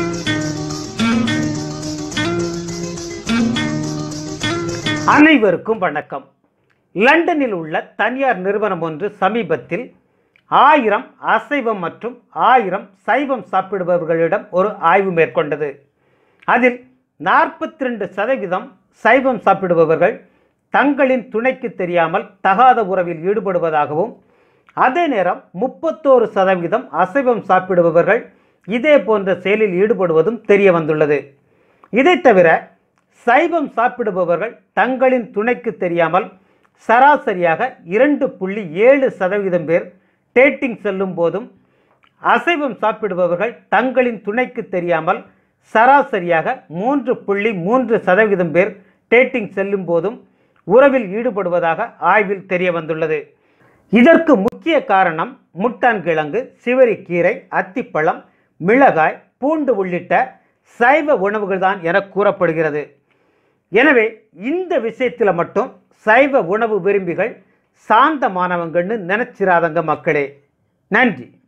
அனைவருக்கும் வணக்கம் லண்டனில் உள்ள தனியார் நிறுவனம் ஒன்று சமீபத்தில் ஆயிரம் அசைவம் மற்றும் ஆயிரம் சைவம் சாப்பிடுபவர்களிடம் ஒரு ஆய்வு மேற்கொண்டது அதில் நாற்பத்தி ரெண்டு சதவீதம் சைவம் சாப்பிடுபவர்கள் தங்களின் துணைக்கு தெரியாமல் தகாத உறவில் ஈடுபடுவதாகவும் அதே நேரம் முப்பத்தோரு சதவீதம் அசைவம் சாப்பிடுபவர்கள் இதே போன்ற செயலில் ஈடுபடுவதும் தெரிய வந்துள்ளது இதைத் தவிர சைவம் சாப்பிடுபவர்கள் தங்களின் துணைக்கு தெரியாமல் சராசரியாக இரண்டு புள்ளி ஏழு சதவீதம் பேர் டேட்டிங் செல்லும் போதும் அசைவம் சாப்பிடுபவர்கள் தங்களின் துணைக்கு தெரியாமல் சராசரியாக மூன்று புள்ளி மூன்று சதவீதம் பேர் டேட்டிங் செல்லும் போதும் உறவில் ஈடுபடுவதாக ஆய்வில் தெரிய வந்துள்ளது இதற்கு முக்கிய காரணம் முட்டான்கிழங்கு சிவரிக்கீரை அத்திப்பழம் மிளகாய் பூண்டு உள்ளிட்ட சைவ உணவுகள் தான் என கூறப்படுகிறது எனவே இந்த விஷயத்தில் மட்டும் சைவ உணவு விரும்பிகள் சாந்தமானவங்கன்னு நினைச்சிராதங்க மக்களே நன்றி